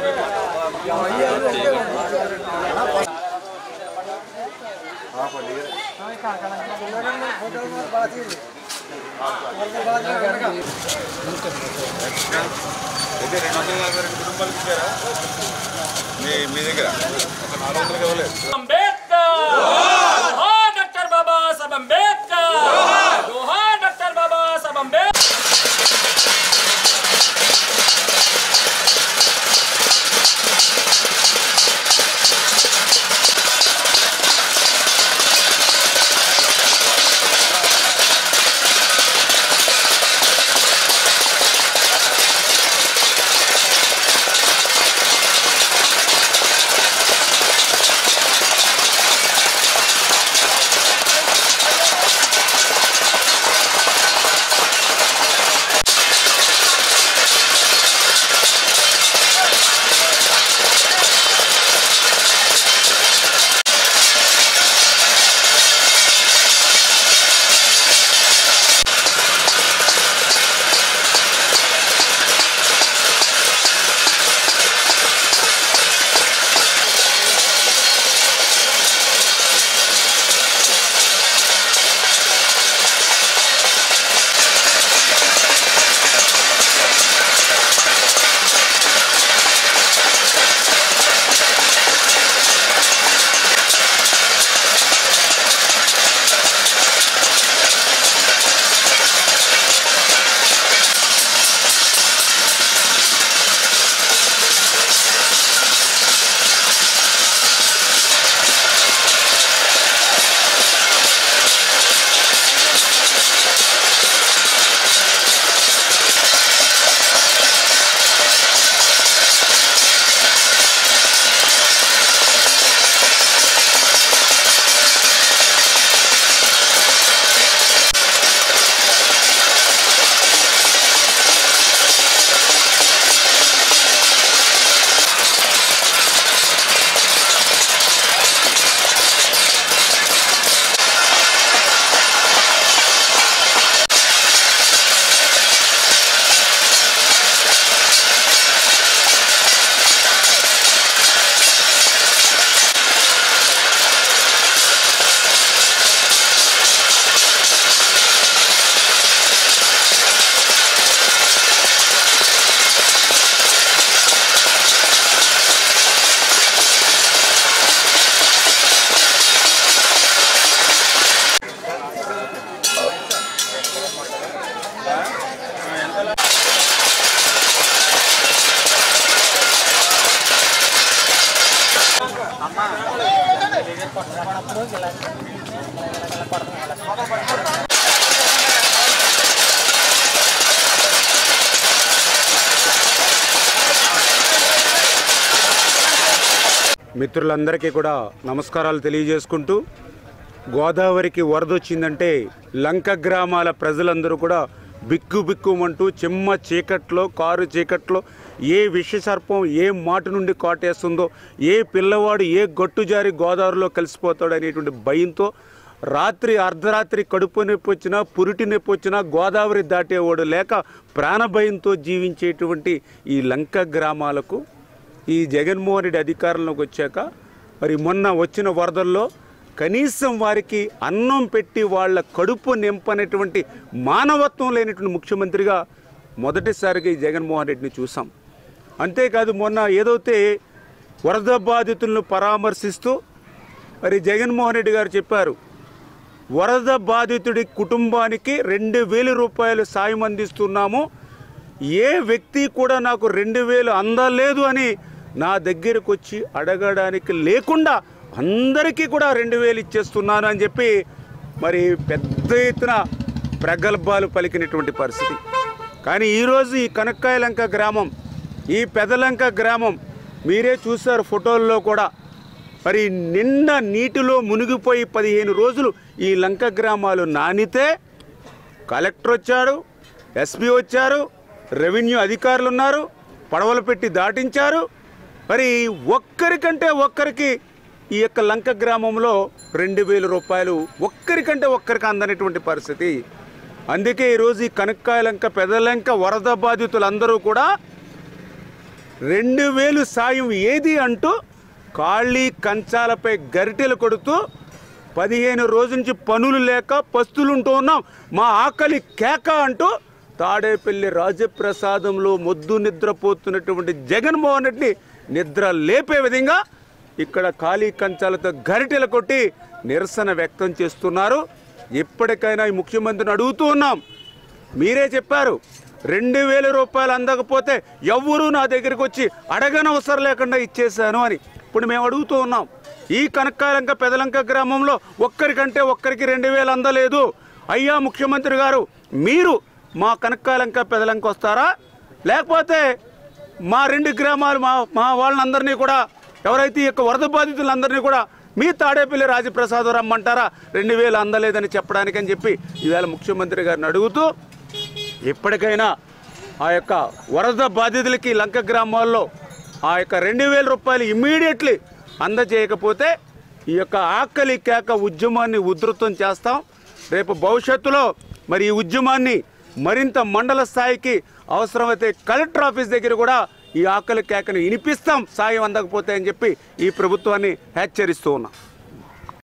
అయితే రెండు వందల నలభై రెండు కుటుంబాలకు ఇచ్చారా మీ మీ దగ్గర ఒక నాలుగు వందలకి ఇవ్వలేదు అంబేద్కర్ జోహార్ డాక్టర్ బాబా సాహెబ్ అంబేద్కర్ జోహార్ డాక్టర్ బాబా సాహెబ్ అంబేద్కర్ మిత్రులందరికీ కూడా నమస్కారాలు తెలియజేసుకుంటూ గోదావరికి వరద వచ్చిందంటే లంక గ్రామాల ప్రజలందరూ కూడా బిక్కు బిక్కుమంటూ చిమ్మ చీకట్లో కారు చీకట్లో ఏ విషసర్పం ఏ మాటు నుండి కాటేస్తుందో ఏ పిల్లవాడు ఏ గట్టు జారి గోదావరిలో కలిసిపోతాడు అనేటువంటి భయంతో రాత్రి అర్ధరాత్రి కడుపు నొప్పి వచ్చినా పురిటి నొప్పి వచ్చినా గోదావరి దాటేవాడు లేక ప్రాణభయంతో జీవించేటువంటి ఈ లంక గ్రామాలకు ఈ జగన్మోహన్ రెడ్డి అధికారంలోకి వచ్చాక మరి మొన్న వచ్చిన వరదల్లో కనీసం వారికి అన్నం పెట్టి వాళ్ళ కడుపు నింపనటువంటి మానవత్వం లేనటువంటి ముఖ్యమంత్రిగా మొదటిసారిగా ఈ జగన్మోహన్ రెడ్డిని చూసాం అంతేకాదు మొన్న ఏదైతే వరద బాధితులను పరామర్శిస్తూ మరి జగన్మోహన్ రెడ్డి గారు చెప్పారు వరద బాధితుడి కుటుంబానికి రెండు వేల రూపాయలు సాయం అందిస్తున్నాము ఏ వ్యక్తి కూడా నాకు రెండు వేలు అందలేదు అని నా దగ్గరకు వచ్చి అడగడానికి లేకుండా అందరికీ కూడా రెండు వేలు ఇచ్చేస్తున్నాను అని చెప్పి మరి పెద్ద ఎత్తున ప్రగల్భాలు పలికినటువంటి పరిస్థితి కానీ ఈరోజు ఈ కనక్కాయలంక గ్రామం ఈ పెదలంక గ్రామం మీరే చూశారు ఫోటోల్లో కూడా మరి నిండా నీటిలో మునిగిపోయి పదిహేను రోజులు ఈ లంక గ్రామాలు నానితే కలెక్టర్ వచ్చాడు ఎస్పీ వచ్చారు రెవెన్యూ అధికారులు ఉన్నారు పడవలు పెట్టి దాటించారు మరి ఒక్కరికంటే ఒక్కరికి ఈ యొక్క లంక గ్రామంలో రెండు వేల రూపాయలు ఒక్కరికంటే ఒక్కరికి అందనటువంటి పరిస్థితి అందుకే ఈరోజు ఈ కనక్కాయలంక పెదలంక వరద బాధితులందరూ కూడా రెండు వేలు సాయం ఏది అంటూ ఖాళీ కంచాలపై గరిటెలు కొడుతూ పదిహేను రోజు నుంచి పనులు లేక పస్తులుంటూ ఉన్నాం మా ఆకలి కేక అంటూ తాడేపల్లి రాజప్రసాదంలో మొద్దు నిద్రపోతున్నటువంటి జగన్మోహన్ రెడ్డిని నిద్ర లేపే విధంగా ఇక్కడ ఖాళీ కంచాలతో గరిటెలు కొట్టి నిరసన వ్యక్తం చేస్తున్నారు ఇప్పటికైనా ఈ ముఖ్యమంత్రిని అడుగుతూ ఉన్నాం మీరే చెప్పారు రెండు వేల రూపాయలు అందకపోతే ఎవ్వరూ నా దగ్గరికి వచ్చి అడగనవసరం లేకుండా ఇచ్చేశాను అని ఇప్పుడు మేము అడుగుతూ ఉన్నాం ఈ కనకాలంక పెదలంక గ్రామంలో ఒక్కరికంటే ఒక్కరికి రెండు వేలు అందలేదు అయ్యా ముఖ్యమంత్రి గారు మీరు మా కనకాలంక పెదలంక వస్తారా లేకపోతే మా రెండు గ్రామాలు మా మా వాళ్ళందరినీ కూడా ఎవరైతే ఈ యొక్క వరద బాధితులందరినీ కూడా మీ తాడేపల్లి రాజప్రసాద్ రమ్మంటారా రెండు వేలు అందలేదని చెప్పడానికని చెప్పి ఈవేళ ముఖ్యమంత్రి గారిని అడుగుతూ ఇప్పటికైనా ఆ యొక్క వరద బాధితులకి లంక గ్రామాల్లో ఆ యొక్క రెండు వేల రూపాయలు ఇమ్మీడియట్లీ అందజేయకపోతే ఈ యొక్క ఆకలి కేక ఉద్యమాన్ని ఉధృతం చేస్తాం రేపు భవిష్యత్తులో మరి ఈ ఉద్యమాన్ని మరింత మండల స్థాయికి అవసరమైతే కలెక్టర్ ఆఫీస్ దగ్గర కూడా ఈ ఆకలి కేకను వినిపిస్తాం సాయం అందకపోతే అని చెప్పి ఈ ప్రభుత్వాన్ని హెచ్చరిస్తూ ఉన్నాం